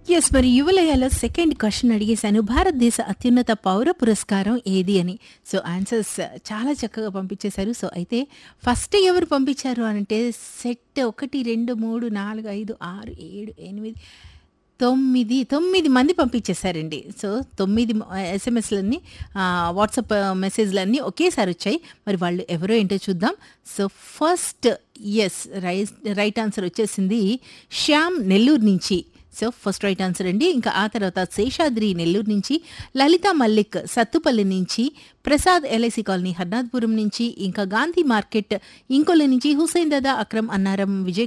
yes మరి యువలయాలో second question అడిగేశాను భారతదేశ అత్యున్నత పౌర పురస్కారం ఏది అని సో ఆన్సర్స్ చాలా చక్కగా పంపించేశారు సో అయితే ఫస్ట్ ఎవరు పంపించారు అంటే సెట్ ఒకటి రెండు మూడు నాలుగు ఐదు ఆరు ఏడు ఎనిమిది తొమ్మిది తొమ్మిది మంది పంపించేశారండి సో తొమ్మిది ఎస్ఎంఎస్లన్నీ వాట్సాప్ మెసేజ్లన్నీ ఒకేసారి వచ్చాయి మరి వాళ్ళు ఎవరో ఏంటో చూద్దాం so first yes right right answer వచ్చేసింది శ్యామ్ నెల్లూరు నుంచి సో ఫస్ట్ రైట్ ఆన్సర్ అండి ఇంకా ఆ తర్వాత శేషాద్రి నెల్లూరు నుంచి లలిత మల్లిక్ సత్తుపల్లి నుంచి ప్రసాద్ ఎల్ఐసి కాలనీ హర్నాథ్పురం నుంచి ఇంకా గాంధీ మార్కెట్ ఇంకొల్లి నుంచి హుసేన్ దాదా అక్రమ్ అన్నారం విజయ్